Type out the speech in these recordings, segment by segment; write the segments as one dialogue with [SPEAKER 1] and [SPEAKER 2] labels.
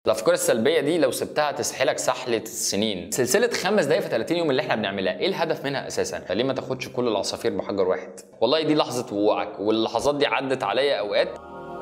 [SPEAKER 1] الافكار السلبيه دي لو سبتها تسحلك سحله السنين سلسله خمس دقايق في 30 يوم اللي احنا بنعملها ايه الهدف منها اساسا فليه ما تاخدش كل العصافير بحجر واحد والله دي لحظه وقوعك واللحظات دي عدت عليا اوقات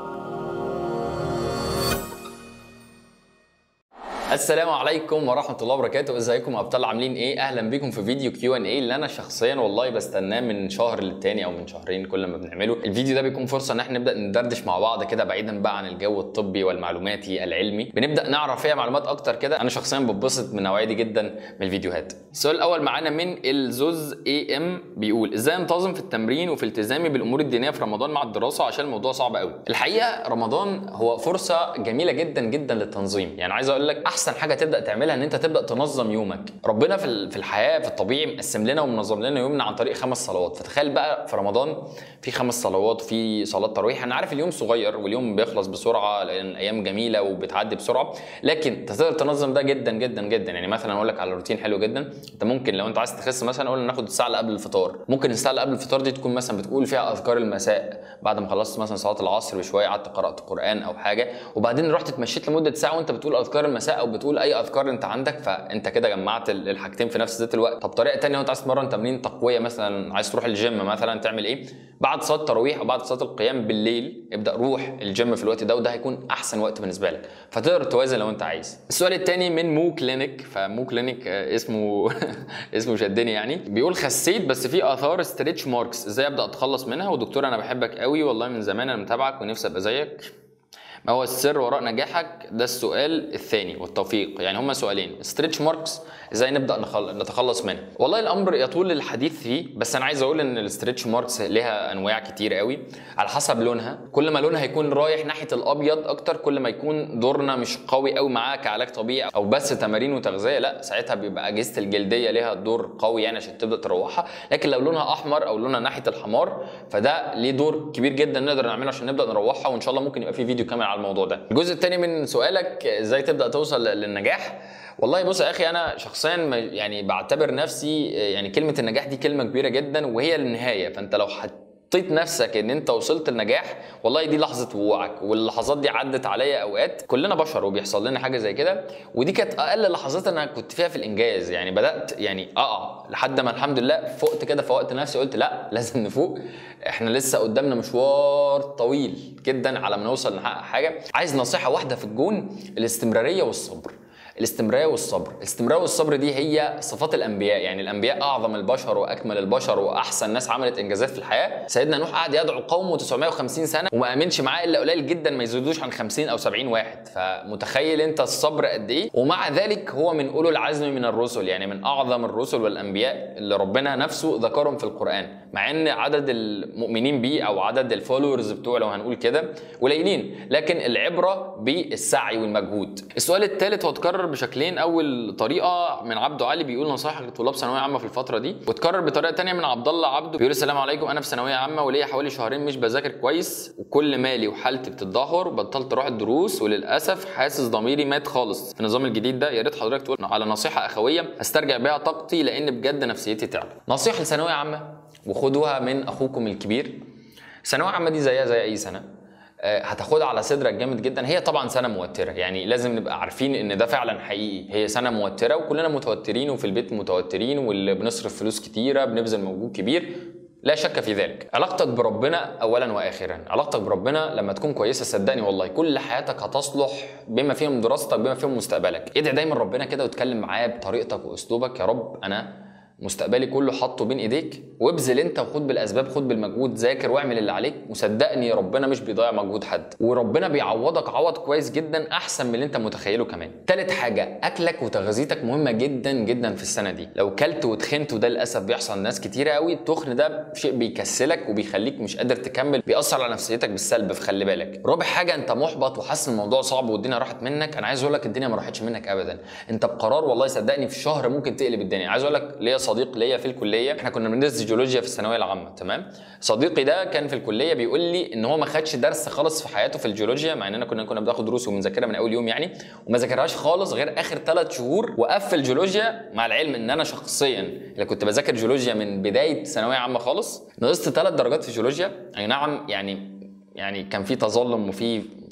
[SPEAKER 1] السلام عليكم ورحمه الله وبركاته ازيكم يا ابطال عاملين ايه اهلا بيكم في فيديو كيو ان اي اللي انا شخصيا والله بستناه من شهر للتاني او من شهرين كل ما بنعمله الفيديو ده بيكون فرصه ان احنا نبدا ندردش مع بعض كده بعيدا بقى عن الجو الطبي والمعلوماتي العلمي بنبدا نعرف فيها معلومات اكتر كده انا شخصيا بتبسط من النوعيه دي جدا من الفيديوهات السؤال الاول معانا من الزوز اي ام بيقول ازاي انتظم في التمرين وفي التزامي بالامور الدينيه في رمضان مع الدراسه عشان الموضوع صعب قوي الحقيقه رمضان هو فرصه جميله جدا جدا للتنظيم يعني عايز اقول لك احسن حاجه تبدا تعملها ان انت تبدا تنظم يومك ربنا في في الحياه في الطبيعي مقسم لنا ومنظم لنا يومنا عن طريق خمس صلوات فتخيل بقى في رمضان في خمس صلوات في صلاه تراويح انا عارف اليوم صغير واليوم بيخلص بسرعه لان الايام جميله وبتعدي بسرعه لكن انت تقدر تنظم ده جدا جدا جدا يعني مثلا اقول لك على روتين حلو جدا انت ممكن لو انت عايز تخس مثلا اقول ناخد الساعه اللي قبل الفطار ممكن الساعه اللي قبل الفطار دي تكون مثلا بتقول فيها اذكار المساء بعد ما خلصت مثلا صلاه العصر بشويه قعدت قرات قران او حاجه وبعدين رحت اتمشيت لمده ساعه وانت بتقول اذكار المساء او بتقول اي اذكار انت عندك فانت كده جمعت الحاجتين في نفس ذات الوقت طب طريقه ثانيه وانت عايز تمرن تمرين تقويه مثلا عايز تروح الجيم مثلا تعمل ايه بعد صلاه التراويح او بعد صلاه القيام بالليل ابدا روح الجيم في الوقت ده وده هيكون احسن وقت بالنسبه لك فتقدر توازن لو انت عايز السؤال الثاني من مو كلينيك فمو كلينيك اسمه اسمه شدني يعني بيقول خسيت بس في اثار ستريتش ماركس ازاي ابدا اتخلص منها ودكتور انا بحبك قوي والله من زمان انا متابعك ونفسي ابقى زيك ما هو السر وراء نجاحك ده السؤال الثاني والتوفيق يعني هما سؤالين ستريتش ماركس ازاي نبدا نتخلص منها والله الامر يطول الحديث فيه بس انا عايز اقول ان الستريتش ماركس ليها انواع كتير قوي على حسب لونها كل ما لونها يكون رايح ناحيه الابيض اكتر كل ما يكون دورنا مش قوي قوي معاها كعلاج طبيعي او بس تمارين وتغذيه لا ساعتها بيبقى اجهزه الجلديه ليها دور قوي يعني عشان تبدا تروحها لكن لو لونها احمر او لونها ناحيه الحمار فده ليه دور كبير جدا نقدر نعمله عشان نبدا نروحها وان شاء الله ممكن يبقى في فيديو كامل على الموضوع ده الجزء الثاني من سؤالك ازاي تبدا توصل للنجاح والله بص يا اخي انا شخصيا يعني بعتبر نفسي يعني كلمه النجاح دي كلمه كبيره جدا وهي النهايه فانت لو حطيت نفسك ان انت وصلت لنجاح والله دي لحظه وقوعك واللحظات دي عدت عليا اوقات كلنا بشر وبيحصل لنا حاجه زي كده ودي كانت اقل لحظات انا كنت فيها في الانجاز يعني بدات يعني اقع لحد ما الحمد لله فقت كده فوقت نفسي قلت لا لازم نفوق احنا لسه قدامنا مشوار طويل جدا على ما نوصل نحقق حاجه عايز نصيحه واحده في الجون الاستمراريه والصبر الاستمراريه والصبر الاستمراريه والصبر دي هي صفات الانبياء يعني الانبياء اعظم البشر واكمل البشر واحسن ناس عملت انجازات في الحياه سيدنا نوح قعد يدعو قومه 950 سنه وما امنش معاه الا قليل جدا ما يزيدوش عن 50 او 70 واحد فمتخيل انت الصبر قد ايه ومع ذلك هو من اولو العزم من الرسل يعني من اعظم الرسل والانبياء اللي ربنا نفسه ذكرهم في القران مع ان عدد المؤمنين بيه او عدد الفولورز بتوعه لو هنقول كده قليلين لكن العبره بالسعي والمجهود السؤال الثالث هو اتكرر بشكلين اول طريقه من عبده علي بيقول نصائح لطلاب ثانويه عامه في الفتره دي واتكرر بطريقه ثانيه من عبد الله عبده بيقول السلام عليكم انا في ثانويه عامه وليا حوالي شهرين مش بذاكر كويس وكل مالي وحالتي بتتدهور وبطلت اروح الدروس وللاسف حاسس ضميري مات خالص في النظام الجديد ده يا ريت حضرتك تقول على نصيحه اخويه استرجع بيها طاقتي لان بجد نفسيتي تعبت نصيحه لثانويه عامه وخدوها من اخوكم الكبير ثانويه عامه دي زيها زي اي سنه هتاخدها على صدرك جامد جدا هي طبعا سنه موتره يعني لازم نبقى عارفين ان ده فعلا حقيقي هي سنه موتره وكلنا متوترين وفي البيت متوترين واللي بنصرف فلوس كتيره بنبذل مجهود كبير لا شك في ذلك علاقتك بربنا اولا واخرا علاقتك بربنا لما تكون كويسه صدقني والله كل حياتك هتصلح بما فيهم دراستك بما فيهم مستقبلك ادعي دايما ربنا كده واتكلم معاه بطريقتك واسلوبك يا رب انا مستقبلي كله حاطه بين ايديك وابذل انت وخد بالاسباب خد بالمجهود ذاكر واعمل اللي عليك وصدقني ربنا مش بيضيع مجهود حد وربنا بيعوضك عوض كويس جدا احسن من اللي انت متخيله كمان تالت حاجه اكلك وتغذيتك مهمه جدا جدا في السنه دي لو كلت وتخنت وده للاسف بيحصل لناس كتيره قوي التخن ده شيء بيكسلك وبيخليك مش قادر تكمل بيأثر على نفسيتك بالسلب فخلي بالك رابع حاجه انت محبط وحاسس الموضوع صعب والدنيا راحت منك انا عايز اقول لك الدنيا ما راحتش منك ابدا انت بقرار والله صدقني في شهر ممكن تقلب الدنيا عايز اقول لك ليا صديق ليا في الكليه احنا كنا بندرس جيولوجيا في الثانويه العامه تمام صديقي ده كان في الكليه بيقول لي ان هو ما خدش درس خالص في حياته في الجيولوجيا مع اننا كنا كنا بناخد دروس وبنذاكرها من اول يوم يعني وما ذاكرهاش خالص غير اخر ثلاث شهور وقفل جيولوجيا مع العلم ان انا شخصيا اللي كنت بذاكر جيولوجيا من بدايه ثانويه عامه خالص نقصت ثلاث درجات في جيولوجيا اي نعم يعني يعني كان في تظلم وفي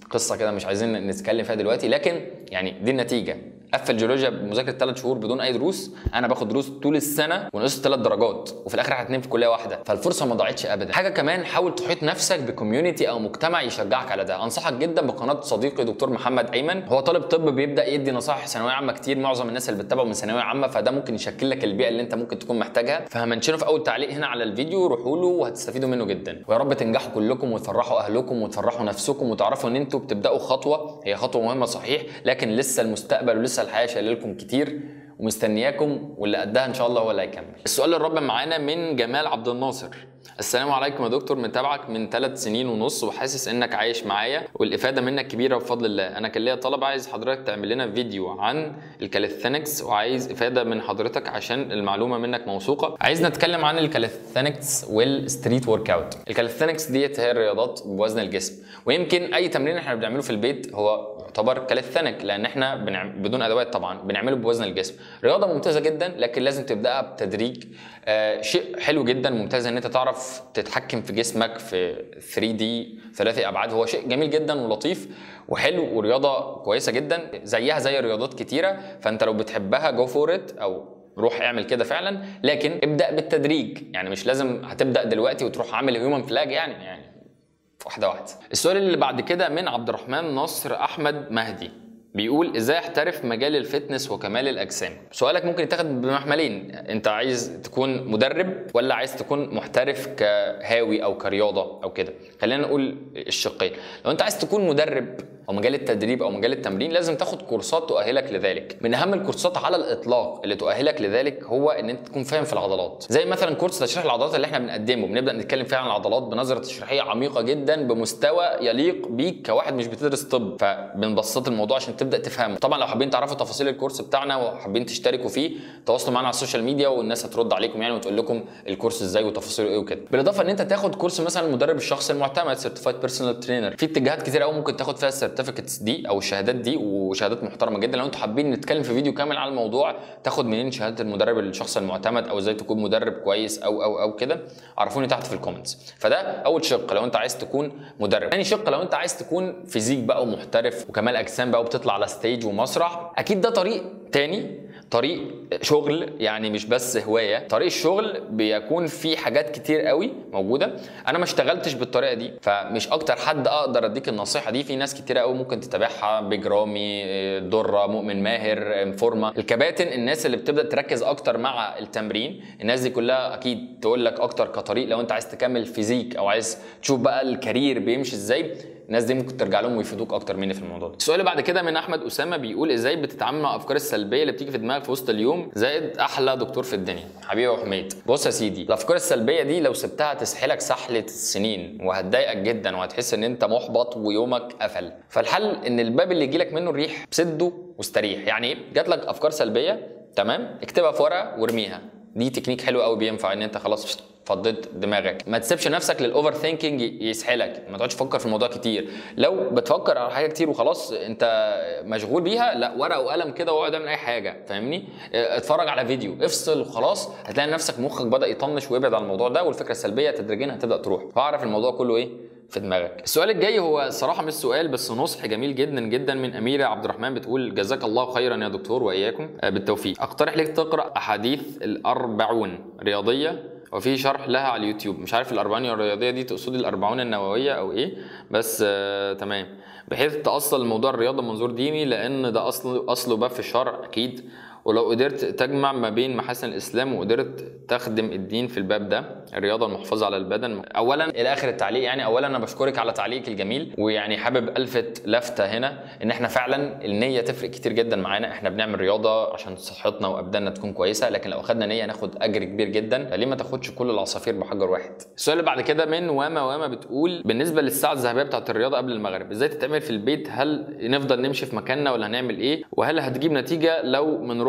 [SPEAKER 1] قصه كده مش عايزين نتكلم فيها دلوقتي لكن يعني دي النتيجه قفل جيولوجيا بمذاكره ثلاث شهور بدون اي دروس انا باخد دروس طول السنه ونقصت ثلاث درجات وفي الاخر هتنام في كليه واحده فالفرصه ما ضاعتش ابدا حاجه كمان حاول تحيط نفسك بكوميونتي او مجتمع يشجعك على ده انصحك جدا بقناه صديقي دكتور محمد ايمن هو طالب طب بيبدا يدي نصائح ثانويه عامه كتير معظم الناس اللي بتتابعه من ثانويه عامه فده ممكن يشكل لك البيئه اللي انت ممكن تكون محتاجها فهمنشنه في اول تعليق هنا على الفيديو روحوا له وهتستفيدوا منه جدا ويا رب تنجحوا كلكم وتفرحوا اهلكم وتفرحوا نفسكم وتعرفوا ان انتوا بتبداوا خطوه هي خطوه مهمه صحيح لكن لسه المستقبل ولسه الحياه شايله لكم كتير ومستنياكم واللي قدها ان شاء الله هو اللي هيكمل. السؤال الرابع معانا من جمال عبد الناصر. السلام عليكم يا دكتور متابعك من ثلاث سنين ونص وحاسس انك عايش معايا والافاده منك كبيره بفضل الله انا كان ليا طلب عايز حضرتك تعمل لنا فيديو عن الكاليثينكس وعايز افاده من حضرتك عشان المعلومه منك موثوقه عايز نتكلم عن الكاليثينكس والستريت ورك اوت الكاليثينكس ديت هي الرياضات بوزن الجسم ويمكن اي تمرين احنا بنعمله في البيت هو يعتبر كاليثينك لان احنا بنعم... بدون ادوات طبعا بنعمله بوزن الجسم رياضه ممتازه جدا لكن لازم تبداها بتدريج آه شيء حلو جدا ممتاز ان انت تعرف تتحكم في جسمك في 3 دي ثلاثي ابعاد هو شيء جميل جدا ولطيف وحلو ورياضه كويسه جدا زيها زي رياضات كتيره فانت لو بتحبها جو فور ات او روح اعمل كده فعلا لكن ابدا بالتدريج يعني مش لازم هتبدا دلوقتي وتروح عامل هيومن فلاج يعني يعني واحده واحده السؤال اللي بعد كده من عبد الرحمن نصر احمد مهدي بيقول ازاي احترف مجال الفتنس وكمال الاجسام سؤالك ممكن يتاخد بمحملين انت عايز تكون مدرب ولا عايز تكون محترف كهاوي او كرياضه او كده خلينا نقول الشقين لو انت عايز تكون مدرب او مجال التدريب او مجال التمرين لازم تاخد كورسات تؤهلك لذلك من اهم الكورسات على الاطلاق اللي تؤهلك لذلك هو ان انت تكون فاهم في العضلات زي مثلا كورس تشريح العضلات اللي احنا بنقدمه بنبدا نتكلم فيه عن العضلات بنظره تشريحيه عميقه جدا بمستوى يليق بيك كواحد مش بتدرس طب فبنبسط الموضوع عشان تبدا تفهمه طبعا لو حابين تعرفوا تفاصيل الكورس بتاعنا وحابين تشتركوا فيه تواصلوا معانا على السوشيال ميديا والناس هترد عليكم يعني وتقول لكم الكورس ازاي وتفاصيله ايه وكده بالاضافه ان انت تاخد كورس مثلا المدرب الشخصي المعتمد سيرتيفايد بيرسونال ترينر في اتجاهات كتير قوي ممكن تاخد فيها السيرتيفيكتس دي او الشهادات دي وشهادات محترمه جدا لو انتوا حابين نتكلم في فيديو كامل على الموضوع تاخد منين شهاده المدرب الشخصي المعتمد او ازاي تكون مدرب كويس او او او كده عرفوني تحت في الكومنتس فده اول شق لو انت عايز تكون مدرب ثاني شق لو انت عايز تكون فيزيك بقى ومحترف وكمال اجسام بقى وبتطلع على ستيج ومسرح اكيد ده طريق تاني طريق شغل يعني مش بس هوايه طريق الشغل بيكون فيه حاجات كتير قوي موجوده انا ما اشتغلتش بالطريقه دي فمش اكتر حد اقدر اديك النصيحه دي في ناس كتير قوي ممكن تتابعها بيج رامي دره مؤمن ماهر فورما الكباتن الناس اللي بتبدا تركز اكتر مع التمرين الناس دي كلها اكيد تقول لك اكتر كطريق لو انت عايز تكمل فيزيك او عايز تشوف بقى الكارير بيمشي ازاي الناس دي ممكن ترجع لهم ويفيدوك اكتر مني في الموضوع ده. السؤال اللي بعد كده من احمد اسامه بيقول ازاي بتتعامل مع الافكار السلبيه اللي بتيجي في دماغك في وسط اليوم زائد احلى دكتور في الدنيا حبيبي ابو حميد بص يا سيدي الافكار السلبيه دي لو سبتها تسحلك سحله السنين وهتضايقك جدا وهتحس ان انت محبط ويومك قفل فالحل ان الباب اللي يجيلك منه الريح سده واستريح يعني ايه جات لك افكار سلبيه تمام اكتبها في ورقه وارميها دي تكنيك حلو قوي بينفع ان انت خلاص فضيت دماغك ما تسيبش نفسك للاوفر ثينكينج يسحلك ما تقعدش تفكر في الموضوع كتير لو بتفكر على حاجه كتير وخلاص انت مشغول بيها لا ورقه وقلم كده واقعد اعمل اي حاجه فاهمني اتفرج على فيديو افصل وخلاص هتلاقي نفسك مخك بدا يطنش ويبعد عن الموضوع ده والفكره السلبيه تدريجيا هتبدا تروح فاعرف الموضوع كله ايه في دماغك السؤال الجاي هو صراحه مش سؤال بس نصح جميل جدا جدا من اميره عبد الرحمن بتقول جزاك الله خيرا يا دكتور واياكم بالتوفيق اقترح لك تقرا احاديث الاربعون رياضيه وفي شرح لها على اليوتيوب مش عارف الأربعين الرياضية دي تقصد الأربعون النووية أو إيه بس آه تمام بحيث تأصل الموضوع الرياضة منظور ديني لأن ده أصل أصله باب في الشرع أكيد ولو قدرت تجمع ما بين محاسن الاسلام وقدرت تخدم الدين في الباب ده الرياضه المحافظه على البدن اولا الى اخر التعليق يعني اولا انا بشكرك على تعليقك الجميل ويعني حابب الفت لفته هنا ان احنا فعلا النيه تفرق كتير جدا معانا احنا بنعمل رياضه عشان صحتنا وابداننا تكون كويسه لكن لو اخدنا نيه ناخد اجر كبير جدا فليه ما تاخدش كل العصافير بحجر واحد السؤال اللي بعد كده من واما واما بتقول بالنسبه للساعه الذهبيه بتاعه الرياضه قبل المغرب ازاي تتعمل في البيت هل نفضل نمشي في مكاننا ولا هنعمل ايه وهل هتجيب نتيجه لو من ربع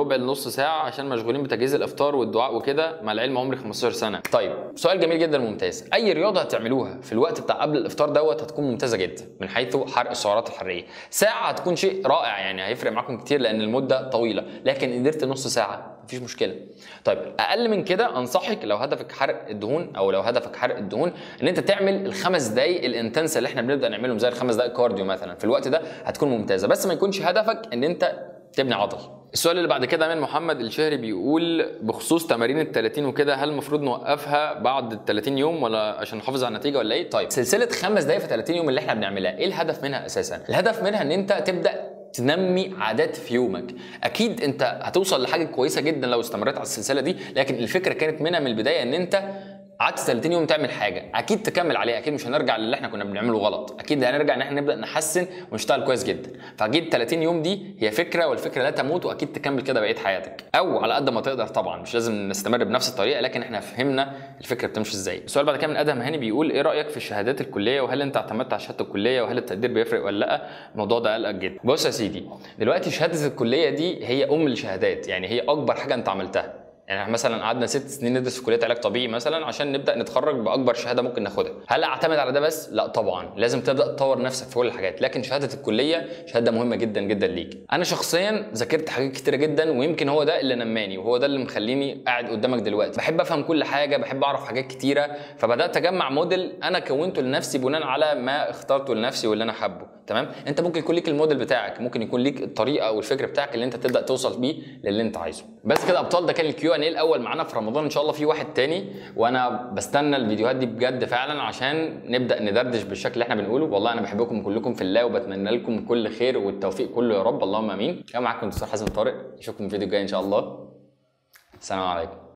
[SPEAKER 1] ربع لنص ساعه عشان مشغولين بتجهيز الافطار والدعاء وكده مع العلم عمري 15 سنه طيب سؤال جميل جدا وممتاز اي رياضه هتعملوها في الوقت بتاع قبل الافطار دوت هتكون ممتازه جدا من حيث حرق السعرات الحراريه ساعه هتكون شيء رائع يعني هيفرق معاكم كتير لان المده طويله لكن قدرت نص ساعه مفيش مشكله طيب اقل من كده انصحك لو هدفك حرق الدهون او لو هدفك حرق الدهون ان انت تعمل الخمس دقائق الانتنس اللي احنا بنبدا نعملهم زي الخمس دقائق كارديو مثلا في الوقت ده هتكون ممتازه بس ما يكونش هدفك ان انت تبني عضل السؤال اللي بعد كده من محمد الشهري بيقول بخصوص تمارين ال 30 وكده هل المفروض نوقفها بعد ال 30 يوم ولا عشان نحافظ على النتيجه ولا ايه؟ طيب سلسله خمس دقائق في 30 يوم اللي احنا بنعملها ايه الهدف منها اساسا؟ الهدف منها ان انت تبدا تنمي عادات في يومك اكيد انت هتوصل لحاجه كويسه جدا لو استمريت على السلسله دي لكن الفكره كانت منها من البدايه ان انت قعدت 30 يوم تعمل حاجه اكيد تكمل عليها اكيد مش هنرجع للي احنا كنا بنعمله غلط اكيد هنرجع ان احنا نبدا نحسن ونشتغل كويس جدا فاكيد 30 يوم دي هي فكره والفكره لا تموت واكيد تكمل كده بقيه حياتك او على قد ما تقدر طبعا مش لازم نستمر بنفس الطريقه لكن احنا فهمنا الفكره بتمشي ازاي السؤال بعد كده من ادهم هاني بيقول ايه رايك في الشهادات الكليه وهل انت اعتمدت على شهاده الكليه وهل التقدير بيفرق ولا لا الموضوع ده قلقك جدا بص يا سيدي دلوقتي شهاده الكليه دي هي ام الشهادات يعني هي اكبر حاجه انت عملتها يعني احنا مثلا قعدنا ست سنين ندرس في كليه علاج طبيعي مثلا عشان نبدا نتخرج باكبر شهاده ممكن ناخدها هل اعتمد على ده بس لا طبعا لازم تبدا تطور نفسك في كل الحاجات لكن شهاده الكليه شهاده مهمه جدا جدا ليك انا شخصيا ذاكرت حاجات كتيره جدا ويمكن هو ده اللي نماني وهو ده اللي مخليني قاعد قدامك دلوقتي بحب افهم كل حاجه بحب اعرف حاجات كتيره فبدات اجمع موديل انا كونته لنفسي بناء على ما اخترته لنفسي واللي انا حابه تمام انت ممكن يكون ليك الموديل بتاعك ممكن يكون ليك الطريقه او الفكر بتاعك اللي انت تبدا توصل بيه للي انت عايزه بس كده ابطال ده كان الكيو ان ايه الاول معانا في رمضان ان شاء الله في واحد تاني وانا بستنى الفيديوهات دي بجد فعلا عشان نبدا ندردش بالشكل اللي احنا بنقوله والله انا بحبكم كلكم في الله وبتمنى لكم كل خير والتوفيق كله يا رب اللهم امين كان معاكم دكتور حسن طارق اشوفكم في الفيديو الجاي ان شاء الله السلام عليكم